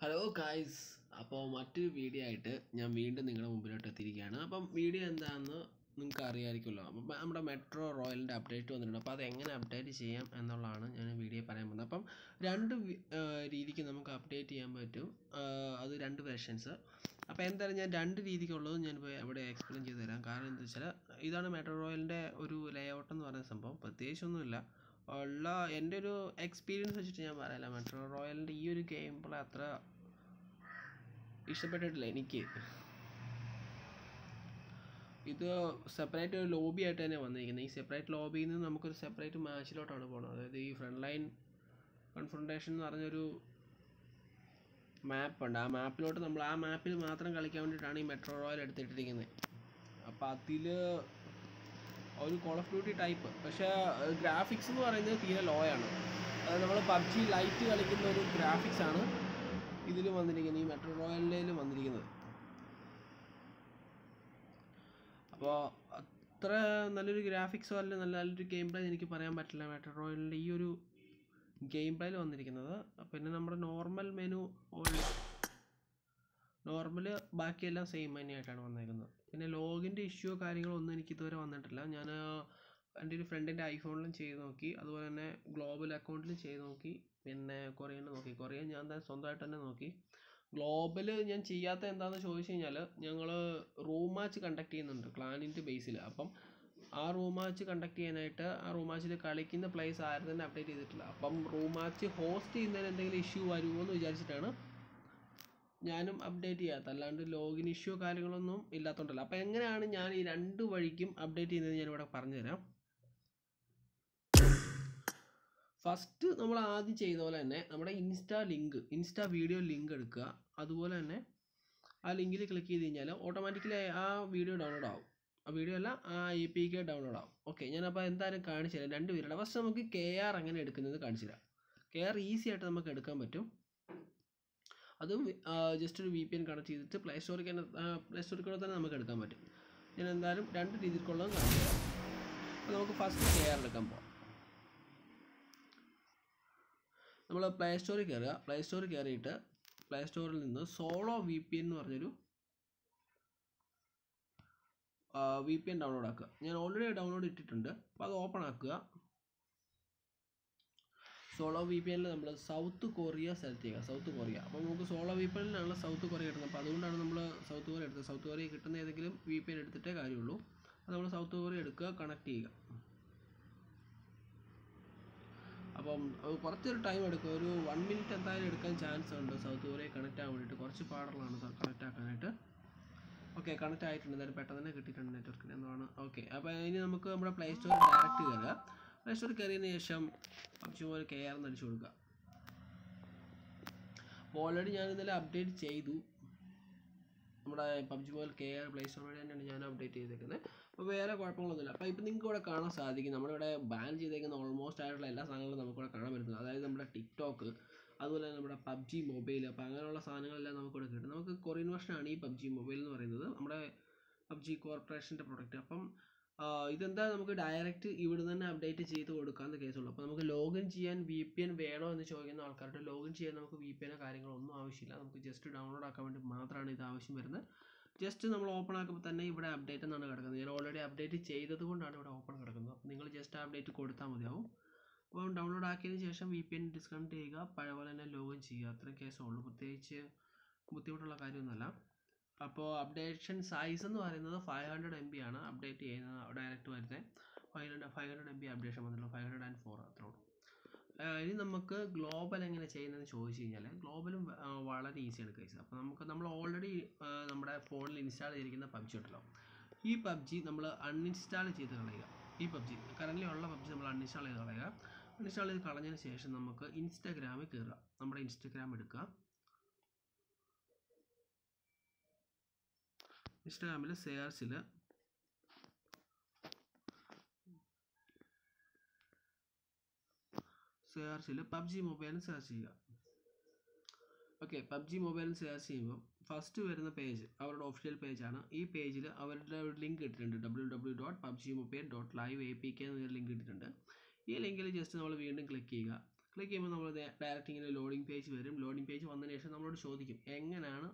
hello guys അപ്പോൾ മറ്റൊരു video ആയിട്ട് ഞാൻ വീണ്ടും നിങ്ങളുടെ മുമ്പിലോട്ട് എത്തിയിരിക്കുകയാണ് അപ്പം വീഡിയോ എന്താണെന്ന് നിങ്ങൾക്ക് അറിയാമായിരിക്കുമല്ലോ അപ്പം നമ്മുടെ മെട്രോ റോയലിൻ്റെ അപ്ഡേറ്റ് വന്നിട്ടുണ്ട് അപ്പോൾ അത് എങ്ങനെ അപ്ഡേറ്റ് ചെയ്യാം എന്നുള്ളതാണ് ഞാൻ വീഡിയോ പറയാൻ പോകുന്നത് അപ്പം രണ്ട് വി- ആ, രീതിക്ക് നമുക്ക് അപ്ഡേറ്റ് ചെയ്യാൻ പറ്റും ആ, അത് രണ്ട് വേർഷൻസ് അപ്പോൾ എന്തായാലും ഞാൻ രണ്ട് രീതിക്കുള്ളത് ഞാൻ ഇപ്പോൾ അവിടെ എക്സ്പ്ലെയിൻ ചെയ്ത് തരാം കാരണം എന്താ വെച്ചാൽ ഇതാണ് മെട്രോ റോയലിൻ്റെ ഒരു ലേ ഔട്ട് എന്ന് പറയുന്ന സംഭവം പ്രത്യേകിച്ചൊന്നുമില്ല ഉള്ള എൻ്റെ ഒരു എക്സ്പീരിയൻസ് വെച്ചിട്ട് ഞാൻ പറയാല മെട്രോ റോയലിൻ്റെ ഈ ഒരു ഗെയിം പ്ലേ അത്ര ഇഷ്ടപ്പെട്ടിട്ടില്ല എനിക്ക് ഇത് സെപ്പറേറ്റ് ഒരു ലോബി ആയിട്ട് തന്നെ വന്നിരിക്കുന്നത് ഈ സെപ്പറേറ്റ് ലോബിയിൽ നിന്ന് നമുക്കൊരു സെപ്പറേറ്റ് മാച്ചിലോട്ടാണ് പോകുന്നത് അതായത് ഈ ഫ്രണ്ട് ലൈൻ കൺഫ്രണ്ടേഷൻ എന്ന് പറഞ്ഞൊരു മാപ്പ് ഉണ്ട് ആ മാപ്പിലോട്ട് നമ്മൾ ആ മാപ്പിൽ മാത്രം കളിക്കാൻ വേണ്ടിയിട്ടാണ് ഈ മെട്രോ റോയൽ എടുത്തിട്ടിരിക്കുന്നത് അപ്പോൾ അതിൽ ഒരു കോൾ ഓഫ് ഡ്യൂട്ടി ടൈപ്പ് പക്ഷേ ഗ്രാഫിക്സ് എന്ന് പറയുന്നത് തീരെ ലോ ആണ് അതായത് നമ്മൾ പബ്ജി ലൈറ്റ് കളിക്കുന്ന ഒരു ഗ്രാഫിക്സ് ആണ് ഇതിൽ വന്നിരിക്കുന്നത് ഈ മെട്രോ റോയലിലും വന്നിരിക്കുന്നത് അപ്പോൾ അത്ര നല്ലൊരു ഗ്രാഫിക്സോ അല്ല നല്ല നല്ലൊരു ഗെയിം പ്ലേ എനിക്ക് പറയാൻ പറ്റില്ല മെട്രോ റോയലിൻ്റെ ഈ ഒരു ഗെയിം പ്ലേയിൽ വന്നിരിക്കുന്നത് പിന്നെ നമ്മുടെ നോർമൽ മെനു നോർമൽ ബാക്കിയെല്ലാം സെയിം തന്നെയായിട്ടാണ് വന്നേക്കുന്നത് പിന്നെ ലോഗിൻ്റെ ഇഷ്യൂ കാര്യങ്ങളോ ഒന്നും എനിക്ക് ഇതുവരെ വന്നിട്ടില്ല ഞാൻ എൻ്റെ ഒരു ഫ്രണ്ടിൻ്റെ ഐഫോണിലും ചെയ്ത് നോക്കി അതുപോലെ തന്നെ ഗ്ലോബൽ അക്കൗണ്ടിലും ചെയ്ത് നോക്കി പിന്നെ കൊറിയനിൽ നോക്കി കൊറിയൻ ഞാൻ തന്നെ സ്വന്തമായിട്ട് തന്നെ നോക്കി ഗ്ലോബൽ ഞാൻ ചെയ്യാത്ത എന്താണെന്ന് ചോദിച്ചു കഴിഞ്ഞാൽ ഞങ്ങൾ റൂം മാച്ച് കണ്ടക്ട് ചെയ്യുന്നുണ്ട് ക്ലാനിൻ്റെ ബേസിൽ അപ്പം ആ റൂം മാച്ച് കണ്ടക്ട് ചെയ്യാനായിട്ട് ആ റൂം മാച്ചിൽ കളിക്കുന്ന പ്ലേസ് ആരും തന്നെ അപ്ഡേറ്റ് ചെയ്തിട്ടില്ല അപ്പം റൂം മാച്ച് ഹോസ്റ്റ് ചെയ്യുന്നതിന് എന്തെങ്കിലും ഇഷ്യൂ വരുമോ എന്ന് വിചാരിച്ചിട്ടാണ് ഞാനും അപ്ഡേറ്റ് ചെയ്യാത്ത അല്ലാണ്ട് ലോഗിൻ ഇഷ്യൂ കാര്യങ്ങളൊന്നും ഇല്ലാത്തതുകൊണ്ടല്ല അപ്പോൾ എങ്ങനെയാണ് ഞാൻ ഈ രണ്ട് വഴിക്കും അപ്ഡേറ്റ് ചെയ്യുന്നത് ഞാനിവിടെ പറഞ്ഞുതരാം ഫസ്റ്റ് നമ്മൾ ആദ്യം ചെയ്ത പോലെ തന്നെ നമ്മുടെ insta link insta video link എടുക്കുക അതുപോലെ തന്നെ ആ ലിങ്കിൽ ക്ലിക്ക് ചെയ്ത് കഴിഞ്ഞാൽ ഓട്ടോമാറ്റിക്കലി ആ വീഡിയോ ഡൗൺലോഡ് ആവും ആ വീഡിയോ അല്ല ആ എ പി കെ ഡൗൺലോഡ് ആവും ഓക്കെ ഞാനപ്പോൾ എന്തായാലും കാണിച്ചു തരാം രണ്ട് പേരുടെ ഫസ്റ്റ് നമുക്ക് കെ ആർ എങ്ങനെ എടുക്കുന്നത് കാണിച്ചു തരാം കെ ആർ ഈസി ആയിട്ട് നമുക്ക് എടുക്കാൻ പറ്റും അതും ജസ്റ്റ് ഒരു വി പി എൻ കണക്ട് ചെയ്തിട്ട് പ്ലേ സ്റ്റോറിൽ തന്നെ പ്ലേ സ്റ്റോറിൽ കൂടെ തന്നെ നമുക്ക് എടുക്കാൻ പറ്റും ഞാൻ എന്തായാലും രണ്ട് രീതിക്കുള്ളതും കാണിച്ചു തരാം അപ്പോൾ നമുക്ക് ഫസ്റ്റ് കെ ആർ എടുക്കാൻ പോകാം നമ്മൾ പ്ലേ സ്റ്റോറിൽ കയറുക പ്ലേ സ്റ്റോറിൽ കയറിയിട്ട് പ്ലേ സ്റ്റോറിൽ നിന്ന് സോളോ വി പി എൻ എന്ന് പറഞ്ഞൊരു വി പി എൻ ഡൗൺലോഡ് ആക്കുക ഞാൻ ഓൾറെഡി ഡൗൺലോഡ് ഇട്ടിട്ടുണ്ട് അപ്പോൾ അത് ഓപ്പൺ ആക്കുക സോളോ വി പി എനിൽ നമ്മൾ സൗത്ത് കൊറിയ സെലക്ട് ചെയ്യുക സൗത്ത് കൊറിയ അപ്പോൾ നമുക്ക് സോളോ വി പി എനിലാണ് സൗത്ത് കൊറിയ കിട്ടുന്നത് അപ്പോൾ അതുകൊണ്ടാണ് നമ്മൾ സൗത്ത് കൊറിയ എടുത്തത് സൗത്ത് കൊറിയ കിട്ടുന്ന ഏതെങ്കിലും വി പി എൻ എടുത്തിട്ടേ കാര്യമുള്ളൂ അത് നമ്മൾ സൗത്ത് കൊറിയ എടുക്കുക കണക്ട് ചെയ്യുക അപ്പം അത് കുറച്ചൊരു ടൈം എടുക്കും ഒരു വൺ മിനിറ്റ് എന്തായാലും എടുക്കാൻ ചാൻസ് ഉണ്ട് സൗത്ത് കൊറിയ കണക്റ്റ് ആകാൻ വേണ്ടിയിട്ട് കുറച്ച് പാടുള്ളതാണ് കണക്റ്റ് ആക്കാനായിട്ട് ഓക്കെ കണക്റ്റ് ആയിട്ടുണ്ട് എന്തായാലും പെട്ടെന്ന് തന്നെ കിട്ടിയിട്ടുണ്ട് നെറ്റ്വർക്കിന് എന്താണ് ഓക്കെ അപ്പോൾ ഇനി നമുക്ക് നമ്മുടെ പ്ലേ സ്റ്റോറിൽ ഡയറക്റ്റ് കയറുക പ്ലേ സ്റ്റോറിൽ കയറിയതിന് ശേഷം പബ്ജി പോലെ കെ ആർ എന്ന് അടിച്ചു കൊടുക്കുക അപ്പോൾ ഓൾറെഡി ഞാൻ ഇന്നലെ അപ്ഡേറ്റ് ചെയ്തു നമ്മുടെ PUBG mobile K R play store വഴി തന്നെയാണ് ഞാൻ അപ്ഡേറ്റ് ചെയ്തേക്കുന്നത് അപ്പോൾ വേറെ കുഴപ്പങ്ങളൊന്നുമില്ല അപ്പോൾ ഇപ്പോൾ നിങ്ങൾക്ക് ഇവിടെ കാണാൻ സാധിക്കും നമ്മളിവിടെ ബാൻ ചെയ്തേക്കുന്ന ഓൾമോസ്റ്റ് ആയിട്ടുള്ള എല്ലാ സാധനങ്ങളും നമുക്കിവിടെ കാണാൻ പറ്റുന്നത് അതായത് നമ്മുടെ ടിക്ടോക്ക് അതുപോലെ തന്നെ നമ്മുടെ പബ്ജി മൊബൈൽ അപ്പോൾ അങ്ങനെയുള്ള സാധനങ്ങളെല്ലാം നമുക്കിവിടെ കിട്ടും നമുക്ക് കൊറിയൻ വെർഷനാണ് ഈ പബ്ജി മൊബൈൽ എന്ന് പറയുന്നത് നമ്മുടെ പബ്ജി കോർപ്പറേഷൻ്റെ പ്രൊഡക്റ്റ് അപ്പം ആ, ഇതെന്താ നമുക്ക് ഡയറക്റ്റ് ഇവിടെ തന്നെ അപ്ഡേറ്റ് ചെയ്ത് കൊടുക്കാവുന്ന കേസുള്ളൂ അപ്പോൾ നമുക്ക് ലോഗിൻ ചെയ്യാൻ വി പി എൻ വേണോ എന്ന് ചോദിക്കുന്ന ആൾക്കാരുടെ ലോഗിൻ ചെയ്യാൻ നമുക്ക് വി പി എനോ കാര്യങ്ങളോ ഒന്നും ആവശ്യമില്ല നമുക്ക് ജസ്റ്റ് ഡൗൺലോഡ് ആക്കാൻ വേണ്ടി മാത്രമാണ് ഇത് ആവശ്യം വരുന്നത് ജസ്റ്റ് നമ്മൾ ഓപ്പൺ ആക്കുമ്പോൾ തന്നെ ഇവിടെ അപ്ഡേറ്റ് എന്നാണ് കിടക്കുന്നത് ഞാൻ ഓൾറെഡി അപ്ഡേറ്റ് ചെയ്തത് കൊണ്ടാണ് ഇവിടെ ഓപ്പൺ കിടക്കുന്നത് അപ്പോൾ നിങ്ങൾ ജസ്റ്റ് അപ്ഡേറ്റ് കൊടുത്താൽ മതിയാവും അപ്പോൾ ഡൗൺലോഡ് ആക്കിയതിന് ശേഷം വി പി എൻ ഡിസ്കണക്ട് ചെയ്യുക പഴയ പോലെ തന്നെ ലോഗിൻ ചെയ്യുക അത്രയും കേസേ ഉള്ളൂ പ്രത്യേകിച്ച് ബുദ്ധിമുട്ടുള്ള കാര്യമൊന്നുമല്ല അപ്പോൾ അപ്ഡേഷൻ സൈസ് എന്ന് പറയുന്നത് ഫൈവ് ഹൺഡ്രഡ് എം ബി ആണ് അപ്ഡേറ്റ് ചെയ്യുന്നത് ഡയറക്റ്റ് വരുന്നത് five hundred five hundred M B updation വന്നിട്ടുള്ളൂ ഫൈവ് ഹൺഡ്രഡ് ആൻഡ് ഫോർ അത്രേ ഉള്ളൂ ആഹ് ഇനി നമുക്ക് ഗ്ലോബൽ എങ്ങനെ ചെയ്യുന്നതെന്ന് ചോദിച്ചു കഴിഞ്ഞാൽ ഗ്ലോബലും ആഹ് വളരെ ഈസിയാണ് കേസ് അപ്പോൾ നമുക്ക് നമ്മൾ ഓൾറെഡി നമ്മുടെ ഫോണിൽ ഇൻസ്റ്റാൾ ചെയ്തിരിക്കുന്ന പബ്ജി ഉണ്ടല്ലോ ഈ പബ്ജി നമ്മൾ അൺഇൻസ്റ്റാൾ ചെയ്ത് കളയുക ഈ പബ്ജി കറൻ്റ് ഉള്ള പബ്ജി നമ്മൾ അൺഇൻസ്റ്റാൾ ചെയ്ത് കളയുക അൺഇൻസ്റ്റാൾ ചെയ്ത് കളഞ്ഞതിന് ശേഷം നമുക്ക് ഇൻസ്റ്റാഗ്രാമിൽ കയറുക നമ്മുടെ ഇൻസ്റ്റാഗ്രാം എടുക്കുക ഇൻസ്റ്റാഗ്രാമിൽ സെയർസിൽ സെർച്ചിൽ പബ്ജി മൊബൈൽ സെർച്ച് ചെയ്യുക ഓക്കെ പബ്ജി മൊബൈൽ സെർച്ച് ചെയ്യുമ്പോൾ ഫസ്റ്റ് വരുന്ന പേജ് അവരുടെ ഒഫീഷ്യൽ പേജാണ് ഈ പേജിൽ അവരുടെ ഒരു ലിങ്ക് ഇട്ടിട്ടുണ്ട് W W dot PUBG mobile dot live A P K എന്നൊരു ലിങ്ക് ഇട്ടിട്ടുണ്ട് ഈ ലിങ്കിൽ ജസ്റ്റ് നമ്മൾ വീണ്ടും ക്ലിക്ക് ചെയ്യുക ക്ലിക്ക് ചെയ്യുമ്പോൾ നമ്മൾ ഡയറക്റ്റ് ഇങ്ങനെ ലോഡിംഗ് പേജ് വരും ലോഡിംഗ് പേജ് വന്നതിന് ശേഷം നമ്മളോട് ചോദിക്കും എങ്ങനെയാണ്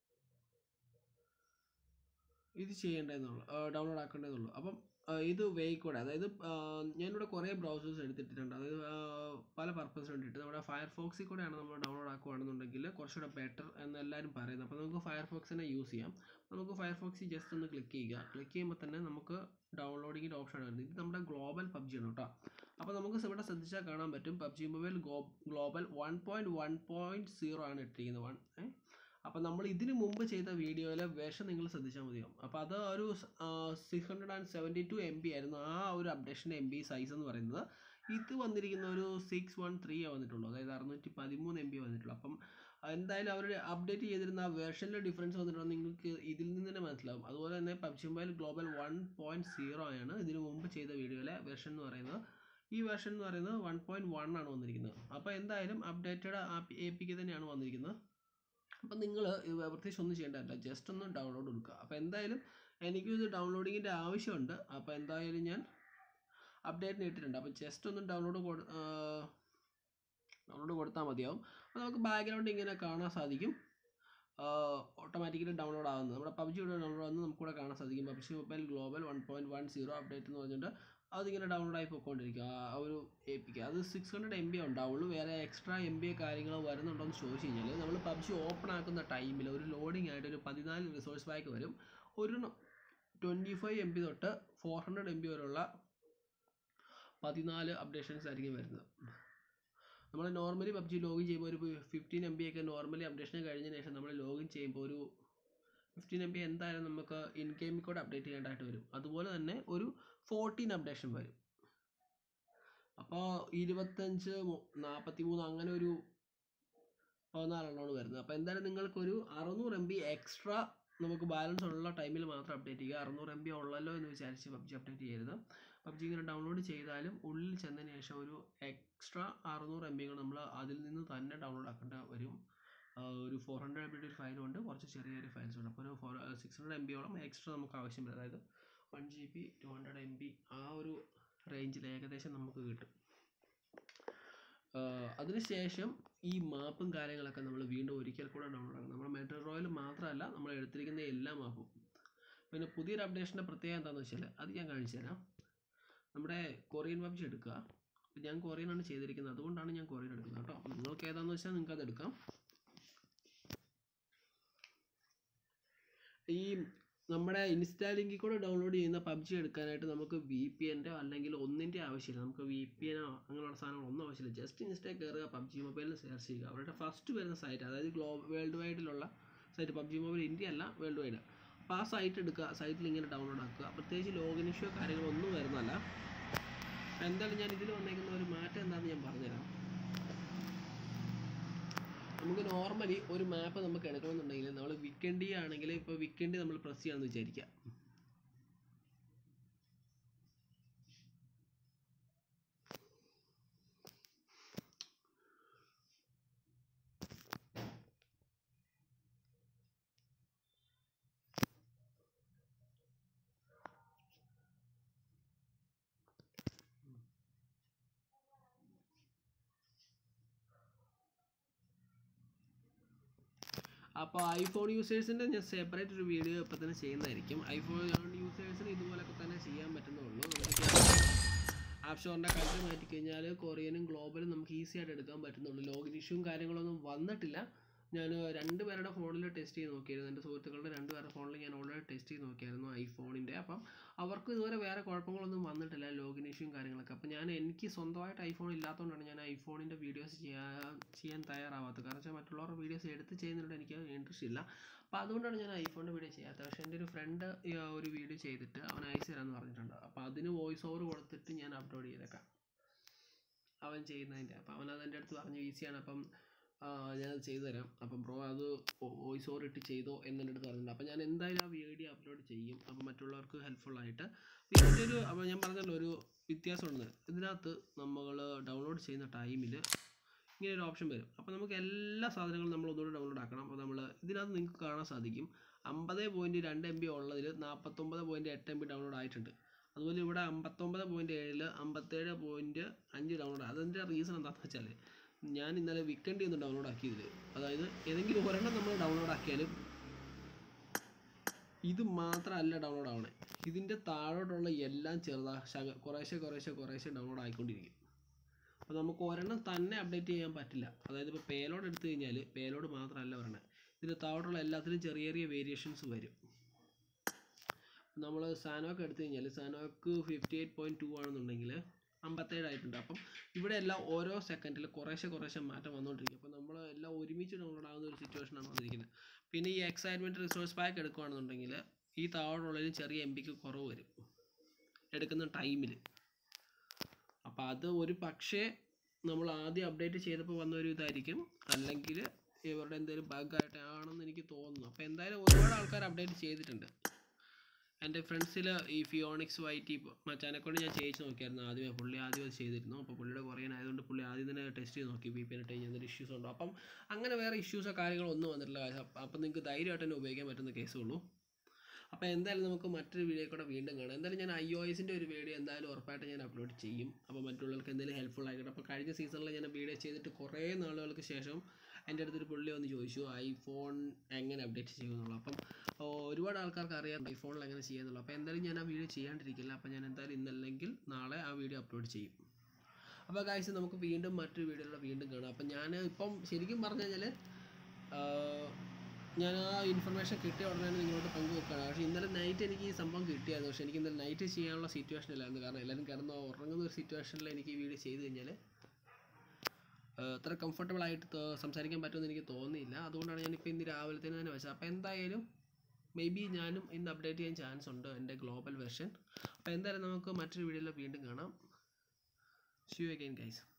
ഇത് ചെയ്യേണ്ടതെന്നുള്ളൂ ഡൗൺലോഡ് ആക്കേണ്ടതെന്നുള്ളൂ അപ്പം ആ, ഇത് വേയിക്കൂടെ അതായത് ആ, ഞാനിവിടെ കുറേ ബ്രൗസേഴ്സ് എടുത്തിട്ടുണ്ട് അതായത് ആ, പല പർപ്പസിന് വേണ്ടിയിട്ട് നമ്മുടെ ഫയർഫോക്സിൽ കൂടെയാണ് നമ്മൾ ഡൗൺലോഡ് ആക്കുകയാണെന്നുണ്ടെങ്കിൽ കുറച്ചുകൂടെ ബെറ്റർ എന്ന് എല്ലാവരും പറയുന്നത് അപ്പോൾ നമുക്ക് ഫയർഫോക്സിനെ യൂസ് ചെയ്യാം നമുക്ക് ഫയർഫോക്സിൽ ജസ്റ്റ് ഒന്ന് ക്ലിക്ക് ചെയ്യുക ക്ലിക്ക് ചെയ്യുമ്പോൾ തന്നെ നമുക്ക് ഡൗൺലോഡിങ്ങിൻ്റെ ഓപ്ഷൻ വരുന്നത് ഇത് നമ്മുടെ ഗ്ലോബൽ പബ്ജി ആണ് കേട്ടോ അപ്പോൾ നമുക്ക് ഇവിടെ ശ്രദ്ധിച്ചാൽ കാണാൻ പറ്റും PUBG mobile global one point one point zero ആണ് ഇട്ടിരിക്കുന്നത് വൺ അപ്പോൾ നമ്മൾ ഇതിന് മുമ്പ് ചെയ്ത വീഡിയോയിലെ വേഷം നിങ്ങൾ ശ്രദ്ധിച്ചാൽ മതിയാവും അപ്പോൾ അത് ഒരു six hundred and seventy two M B ആയിരുന്നു ആ ഒരു അപ്ഡേഷൻ എം ബി സൈസ് എന്ന് പറയുന്നത് ഇത് വന്നിരിക്കുന്ന ഒരു സിക്സ് വൺ ത്രീ വന്നിട്ടുള്ളൂ അതായത് അറുന്നൂറ്റി പതിമൂന്ന് എം ബി വന്നിട്ടുള്ളൂ അപ്പം എന്തായാലും അവർ അപ്ഡേറ്റ് ചെയ്തിരുന്ന ആ വേർഷനിലെ ഡിഫറൻസ് വന്നിട്ടുണ്ടെങ്കിൽ നിങ്ങൾക്ക് ഇതിൽ നിന്ന് തന്നെ മനസ്സിലാവും അതുപോലെ തന്നെ PUBG mobile global one point zero ആണ് ഇതിന് മുമ്പ് ചെയ്ത വീഡിയോയിലെ വേർഷൻ എന്ന് പറയുന്നത് ഈ വേർഷൻ എന്ന് പറയുന്നത് വൺ പോയിൻറ്റ് വൺ ആണ് വന്നിരിക്കുന്നത് അപ്പോൾ എന്തായാലും അപ്ഡേറ്റഡ് എ പി തന്നെയാണ് വന്നിരിക്കുന്നത് അപ്പം നിങ്ങൾ പ്രത്യേകിച്ച് ഒന്നും ചെയ്യേണ്ടതല്ല ജസ്റ്റ് ഒന്ന് ഡൗൺലോഡ് കൊടുക്കുക അപ്പോൾ എന്തായാലും എനിക്കും ഇത് ഡൗൺലോഡിങ്ങിൻ്റെ ആവശ്യമുണ്ട് അപ്പോൾ എന്തായാലും ഞാൻ അപ്ഡേറ്റിന് ഇട്ടിട്ടുണ്ട് അപ്പോൾ ജസ്റ്റ് ഒന്ന് ഡൗൺലോഡ് കൊടു ഡൗൺലോഡ് കൊടുത്താൽ മതിയാവും അപ്പോൾ നമുക്ക് ബാക്ക്ഗ്രൗണ്ട് ഇങ്ങനെ കാണാൻ സാധിക്കും ഓട്ടോമാറ്റിക്കലി ഡൗൺലോഡ് ആകുന്നത് നമ്മുടെ പബ്ജി ഇവിടെ ഡൗൺലോഡ് ആകുന്നത് നമുക്കിവിടെ കാണാൻ സാധിക്കും PUBG mobile global one point one zero update എന്ന് പറഞ്ഞിട്ട് അതിങ്ങനെ ഡൗൺലോഡ് ആയി പോയിക്കൊണ്ടിരിക്കുക ആ ഒരു എ പിക്ക് അത് സിക്സ് ഹൺഡ്രഡ് എം ബി ഉണ്ടാവുള്ളൂ വേറെ എക്സ്ട്രാ എം ബി കാര്യങ്ങൾ വരുന്നുണ്ടോ എന്ന് ചോദിച്ചു കഴിഞ്ഞാൽ നമ്മൾ പബ്ജി ഓപ്പൺ ആക്കുന്ന ടൈമിൽ ഒരു ലോഡിംഗ് ആയിട്ട് ഒരു പതിനാല് റിസോഴ്സ് പാക്ക് വരും ഒരു ട്വൻറ്റി ഫൈവ് എം ബി തൊട്ട് ഫോർ ഹൺഡ്രഡ് എം ബി വരെയുള്ള പതിനാല് അപ്ഡേഷൻസ് ആയിരിക്കും വരുന്നത് നമ്മൾ നോർമലി പബ്ജി ലോഗിൻ ചെയ്യുമ്പോൾ ഒരു ഫിഫ്റ്റീൻ എം ബി ഒക്കെ നോർമലി അപ്ഡേഷൻ കഴിഞ്ഞതിന് ശേഷം നമ്മൾ ലോഗിൻ ചെയ്യുമ്പോൾ ഒരു ഫിഫ്റ്റീൻ എം ബി എന്തായാലും നമുക്ക് ഇൻ ഗെയിമിൽ കൂടെ അപ്ഡേറ്റ് ചെയ്യേണ്ടതായിട്ട് വരും അതുപോലെ തന്നെ ഒരു ഫോർട്ടീൻ അപ്ഡേഷൻ വരും അപ്പോൾ ഇരുപത്തഞ്ച് നാൽപ്പത്തി മൂന്ന് അങ്ങനെ ഒരു പതിനാലെണ്ണമാണ് വരുന്നത് അപ്പോൾ എന്തായാലും നിങ്ങൾക്കൊരു അറുന്നൂറ് എം ബി എക്സ്ട്രാ നമുക്ക് ബാലൻസ് ഉള്ള ടൈമിൽ മാത്രം അപ്ഡേറ്റ് ചെയ്യുക അറുന്നൂറ് എം ബി ഉള്ളല്ലോ എന്ന് വിചാരിച്ച് പബ്ജി അപ്ഡേറ്റ് ചെയ്യരുത് പബ്ജി ഇങ്ങനെ ഡൗൺലോഡ് ചെയ്താലും ഉള്ളിൽ ചെന്നതിന് ശേഷം ഒരു എക്സ്ട്രാ അറുന്നൂറ് എം ബി നമ്മൾ അതിൽ നിന്ന് തന്നെ ഡൗൺലോഡ് ആക്കേണ്ട വരും ആ, ഒരു ഫോർ ഹൺഡ്രഡ് എം ബിയുടെ ഒരു ഫയലും ഉണ്ട് കുറച്ച് ചെറിയ ചെറിയ ഫയൽസ് ഉണ്ട് അപ്പോൾ ഒരു ഫോർ സിക്സ് ഹൺഡ്രഡ് എം ബിയോളം എക്സ്ട്രാ നമുക്ക് ആവശ്യം വരും അതായത് one G B two hundred M B ആ ഒരു റേഞ്ചിൽ ഏകദേശം നമുക്ക് കിട്ടും ആഹ് അതിനുശേഷം ഈ മാപ്പും കാര്യങ്ങളൊക്കെ നമ്മൾ വീണ്ടും ഒരിക്കൽ കൂടെ ഡൗൺലോഡ് ആക്കണം നമ്മുടെ മെട്രോ റോയിൽ മാത്രമല്ല നമ്മൾ എടുത്തിരിക്കുന്ന എല്ലാ മാപ്പും പിന്നെ പുതിയൊരു അപ്ഡേഷൻ്റെ പ്രത്യേകത എന്താണെന്ന് വെച്ചാൽ അത് ഞാൻ കാണിച്ചു തരാം നമ്മുടെ കൊറിയൻ പബ്ജി എടുക്കുക അപ്പോൾ ഞാൻ കൊറിയനാണ് ചെയ്തിരിക്കുന്നത് അതുകൊണ്ടാണ് ഞാൻ കൊറിയൻ എടുക്കുന്നത് കേട്ടോ അപ്പോൾ നിങ്ങൾക്ക് ഏതാണെന്ന് വെച്ചാൽ നിങ്ങൾക്ക് അത് എടുക്കാം ഈ നമ്മുടെ ഇൻസ്റ്റാ ലിങ്കിൽ കൂടെ ഡൗൺലോഡ് ചെയ്യുന്ന പബ്ജി എടുക്കാനായിട്ട് നമുക്ക് വി പി എൻ്റെ അല്ലെങ്കിൽ ഒന്നിൻ്റെ ആവശ്യമില്ല നമുക്ക് വി പി എന്നോ അങ്ങനെയുള്ള സാധനങ്ങളൊന്നും ആവശ്യമില്ല ജസ്റ്റ് ഇൻസ്റ്റയിൽ കയറുക പബ്ജി മൊബൈലിൽ സെർച്ച് ചെയ്യുക അവരുടെ ഫസ്റ്റ് വരുന്ന സൈറ്റ് അതായത് ഗ്ലോ വേൾഡ് വൈഡിലുള്ള സൈറ്റ് പബ്ജി മൊബൈൽ ഇന്ത്യ അല്ല വേൾഡ് വൈഡ് അപ്പോൾ ആ സൈറ്റ് എടുക്കുക സൈറ്റിൽ ഇങ്ങനെ ഡൗൺലോഡ് ആക്കുക പ്രത്യേകിച്ച് ലോഗിൻ ഇഷ്യൂ കാര്യങ്ങളൊന്നും വരുന്നല്ല എന്തായാലും ഞാൻ ഇതിൽ വന്നേക്കുന്ന ഒരു മാറ്റം എന്താണെന്ന് ഞാൻ പറഞ്ഞുതരാം നമുക്ക് നോർമലി ഒരു മാപ്പ് നമുക്ക് എടുക്കണമെന്നുണ്ടെങ്കിൽ നമ്മൾ വിക്കൻഡി ആണെങ്കിൽ ഇപ്പോൾ വിക്കൻഡി നമ്മൾ പ്രസ് ചെയ്യാമെന്ന് വിചാരിക്കുക അപ്പോൾ ഐഫോൺ യൂസേഴ്സിൻ്റെ ഞാൻ സെപ്പറേറ്റ് ഒരു വീഡിയോ ഇപ്പോൾ തന്നെ ചെയ്യുന്നതായിരിക്കും ഐഫോൺ യൂസേഴ്സിന് ഇതുപോലൊക്കെ തന്നെ ചെയ്യാൻ പറ്റുന്നുള്ളൂ നമുക്ക് ആപ്പ് സ്റ്റോറിൻ്റെ കൺട്രി മാറ്റി കഴിഞ്ഞാൽ കൊറിയനും ഗ്ലോബലും നമുക്ക് ഈസി ആയിട്ട് എടുക്കാൻ പറ്റുന്നുള്ളൂ ലോഗിൻ ഇഷ്യൂവും കാര്യങ്ങളൊന്നും വന്നിട്ടില്ല ഞാൻ രണ്ട് പേരുടെ ഫോണിൽ ടെസ്റ്റ് ചെയ്ത് നോക്കിയിരുന്നു എൻ്റെ സുഹൃത്തുക്കളുടെ രണ്ട് പേരുടെ ഫോണിൽ ഞാൻ ഓൾറെഡി ടെസ്റ്റ് ചെയ്ത് നോക്കിയായിരുന്നു ഐഫോണിൻ്റെ അപ്പം അവർക്ക് ഇതുവരെ വേറെ കുഴപ്പങ്ങളൊന്നും വന്നിട്ടില്ല ലോഗിൻ ഇഷ്യൂവും കാര്യങ്ങളൊക്കെ അപ്പം ഞാൻ എനിക്ക് സ്വന്തമായിട്ട് ഐഫോൺ ഇല്ലാത്തതുകൊണ്ടാണ് ഞാൻ ഐഫോണിൻ്റെ വീഡിയോസ് ചെയ്യാൻ ചെയ്യാൻ തയ്യാറാവാത്തത് കാരണം വെച്ചാൽ മറ്റുള്ളവരുടെ വീഡിയോസ് എടുത്ത് ചെയ്യുന്നതിനോട് എനിക്ക് ഇൻട്രസ്റ്റ് ഇല്ല അപ്പോൾ അതുകൊണ്ടാണ് ഞാൻ ഐഫോണിൻ്റെ വീഡിയോ ചെയ്യാത്തത് പക്ഷേ എൻ്റെ ഒരു ഫ്രണ്ട് ഒരു വീഡിയോ ചെയ്തിട്ട് അവൻ അയച്ചു തരാമെന്ന് പറഞ്ഞിട്ടുണ്ട് അപ്പോൾ അതിന് വോയിസ് ഓവർ കൊടുത്തിട്ട് ഞാൻ അപ്ലോഡ് ചെയ്തേക്കാം അവൻ ചെയ്യുന്നതിൻ്റെ അപ്പോൾ അവൻ അത് എൻ്റെ അടുത്ത് പറഞ്ഞു ഈസിയാണ് അപ്പം ഞാനത് ചെയ്തു തരാം അപ്പം ബ്രോ അത് വോയിസ് ഓവർ ഇട്ട് ചെയ്തോ എന്ന് എൻ്റെ അടുത്ത് പറഞ്ഞിട്ടുണ്ട് അപ്പോൾ ഞാൻ എന്തായാലും ആ വീഡിയോ അപ്ലോഡ് ചെയ്യും അപ്പോൾ മറ്റുള്ളവർക്ക് ഹെൽപ്ഫുൾ ആയിട്ട് ഇതിൻ്റെ ഒരു അപ്പോൾ ഞാൻ പറഞ്ഞല്ലോ ഒരു വ്യത്യാസമുണ്ട് ഇതിനകത്ത് നമ്മൾ ഡൗൺലോഡ് ചെയ്യുന്ന ടൈമിൽ ഇങ്ങനെ ഒരു ഓപ്ഷൻ വരും അപ്പോൾ നമുക്ക് എല്ലാ സാധനങ്ങളും നമ്മൾ ഒന്നുകൂടി ഡൗൺലോഡ് ആക്കണം അപ്പോൾ നമ്മൾ ഇതിനകത്ത് നിങ്ങൾക്ക് കാണാൻ സാധിക്കും അമ്പത് പോയിൻറ്റ് രണ്ട് എം ബി ഉള്ളതിൽ നാൽപ്പത്തൊമ്പത് പോയിൻറ്റ് എട്ട് എം ബി ഡൗൺലോഡ് ആയിട്ടുണ്ട് അതുപോലെ ഇവിടെ അമ്പത്തൊമ്പത് പോയിൻറ്റ് ഏഴിൽ അമ്പത്തേഴ് പോയിൻറ്റ് അഞ്ച് ഡൗൺലോഡ് അതിൻ്റെ റീസൺ എന്താണെന്ന് വെച്ചാൽ ഞാൻ ഇന്നലെ വീക്കെൻഡിൽ ഒന്ന് ഡൗൺലോഡ് ആക്കിയതിൽ അതായത് ഏതെങ്കിലും ഒരെണ്ണം നമ്മൾ ഡൗൺലോഡ് ആക്കിയാലും ഇത് മാത്രമല്ല ഡൗൺലോഡ് ആവണേ ഇതിൻ്റെ താഴോട്ടുള്ള എല്ലാം ചെറുതാ ശക കുറേശ്ശെ കുറേശ്ശെ കുറേശ്ശെ ഡൗൺലോഡ് ആയിക്കൊണ്ടിരിക്കും അപ്പോൾ നമുക്ക് ഒരെണ്ണം തന്നെ അപ്ഡേറ്റ് ചെയ്യാൻ പറ്റില്ല അതായത് ഇപ്പോൾ പേലോഡ് എടുത്തു കഴിഞ്ഞാൽ പേലോഡ് മാത്രമല്ല പറയണത് ഇതിന് താഴോട്ടുള്ള എല്ലാത്തിലും ചെറിയ ചെറിയ വേരിയേഷൻസ് വരും നമ്മൾ സാനോക്ക് എടുത്തു കഴിഞ്ഞാൽ Sanhok fifty eight point two ആണെന്നുണ്ടെങ്കിൽ അമ്പത്തേഴ് ആയിട്ടുണ്ട് അപ്പം ഇവിടെ എല്ലാം ഓരോ സെക്കൻഡിൽ കുറേശ്ശെ കുറേശ്ശെ മാറ്റം വന്നുകൊണ്ടിരിക്കും അപ്പോൾ നമ്മൾ എല്ലാം ഒരുമിച്ച് ഡൗൺലോഡ് ആകുന്ന ഒരു സിറ്റുവേഷനാണ് വന്നിരിക്കുന്നത് പിന്നെ ഈ എക്സൈറ്റ്മെൻറ്റ് റിസോഴ്സ് പാക്ക് എടുക്കുകയാണെന്നുണ്ടെങ്കിൽ ഈ താഴോട്ടുള്ളതിന് ചെറിയ എം ബിക്ക് കുറവ് വരും എടുക്കുന്ന ടൈമിൽ അപ്പോൾ അത് ഒരു പക്ഷേ നമ്മൾ ആദ്യം അപ്ഡേറ്റ് ചെയ്തപ്പോൾ വന്ന ഒരു ഇതായിരിക്കും അല്ലെങ്കിൽ ഇവരുടെ എന്തെങ്കിലും ബഗ്ഗായിട്ട് ആണെന്ന് എനിക്ക് തോന്നുന്നു അപ്പോൾ എന്തായാലും ഒരുപാട് ആൾക്കാർ അപ്ഡേറ്റ് ചെയ്തിട്ടുണ്ട് എൻ്റെ ഫ്രണ്ട്സിൽ ഈ ഫിയോണിക്സ് വൈറ്റി മച്ചാനെ കൊണ്ട് ഞാൻ ചെയ്യിച്ച് നോക്കിയായിരുന്നു ആദ്യമേ പുള്ളി ആദ്യം അത് ചെയ്തിരുന്നു അപ്പോൾ പുള്ളിയുടെ കൊറിയൻ ആയതുകൊണ്ട് പുള്ളി ആദ്യം തന്നെ ടെസ്റ്റ് ചെയ്ത് നോക്കി വി പി എൻ ഇട്ട് കഴിഞ്ഞാൽ എന്തെങ്കിലും ഇഷ്യൂസ് ഉണ്ടോ അപ്പം അങ്ങനെ വേറെ ഇഷ്യൂസോ കാര്യങ്ങളോ ഒന്നും വന്നിട്ടില്ല അപ്പം നിങ്ങൾക്ക് ധൈര്യമായിട്ട് തന്നെ ഉപയോഗിക്കാൻ പറ്റുന്ന കേസുള്ളൂ അപ്പോൾ എന്തായാലും നമുക്ക് മറ്റൊരു വീഡിയോ കൂടെ വീണ്ടും കാണാം എന്തായാലും ഞാൻ ഐ ഒ എസിൻ്റെ ഒരു വീഡിയോ എന്തായാലും ഉറപ്പായിട്ട് ഞാൻ അപ്ലോഡ് ചെയ്യും അപ്പോൾ മറ്റുള്ളവർക്ക് എന്തെങ്കിലും ഹെൽപ്ഫുൾ ആയിക്കോട്ടെ അപ്പോൾ കഴിഞ്ഞ സീസണിൽ ഞാൻ വീഡിയോ ചെയ്തിട്ട് കുറേ നാളുകൾക്ക് ശേഷം എൻ്റെ അടുത്തൊരു പുള്ളി വന്ന് ചോദിച്ചു ഐഫോൺ എങ്ങനെ അപ്ഡേറ്റ് ചെയ്യുമെന്നുള്ളത് അപ്പം ഓ, ഒരുപാട് ആൾക്കാർക്ക് അറിയാം ഐഫോണിൽ എങ്ങനെ ചെയ്യാന്നുള്ളത് അപ്പോൾ എന്തായാലും ഞാൻ ആ വീഡിയോ ചെയ്യാണ്ടിരിക്കില്ല അപ്പോൾ ഞാൻ എന്തായാലും ഇന്നല്ലെങ്കിൽ നാളെ ആ വീഡിയോ അപ്ലോഡ് ചെയ്യും അപ്പോൾ കാഴ്ച നമുക്ക് വീണ്ടും മറ്റൊരു വീഡിയോയിലൂടെ വീണ്ടും കാണാം അപ്പം ഞാൻ ഇപ്പം ശരിക്കും പറഞ്ഞു കഴിഞ്ഞാൽ ഞാൻ ആ ഇൻഫർമേഷൻ കിട്ടിയ ഉടനെ തന്നെ നിങ്ങളോട് പങ്കുവെക്കുകയാണ് പക്ഷേ ഇന്നലെ നൈറ്റ് എനിക്ക് ഈ സംഭവം കിട്ടിയായിരുന്നു പക്ഷേ എനിക്ക് ഇന്നലെ നൈറ്റ് ചെയ്യാനുള്ള സിറ്റുവേഷൻ ഇല്ലായിരുന്നു കാരണം എല്ലാവരും കിടന്ന് ഉറങ്ങുന്ന ഒരു സിറ്റുവേഷനിൽ എനിക്ക് ഈ വീഡിയോ ചെയ്ത് കഴിഞ്ഞാൽ അത്ര കംഫർട്ടബിൾ ആയിട്ട് തോ- സംസാരിക്കാൻ പറ്റുമെന്ന് എനിക്ക് തോന്നിയില്ല അതുകൊണ്ടാണ് ഞാനിപ്പോൾ ഇന്ന് രാവിലെ തന്നെ തന്നെ വെച്ചത് അപ്പോൾ എന്തായാലും മേ ബി ഞാനും ഇന്ന് അപ്ഡേറ്റ് ചെയ്യാൻ ചാൻസ് ഉണ്ട് എൻ്റെ ഗ്ലോബൽ വെർഷൻ അപ്പോൾ എന്തായാലും നമുക്ക് മറ്റൊരു വീഡിയോയിൽ വീണ്ടും കാണാം ഷ്യൂ അഗൈൻ ഗൈസ്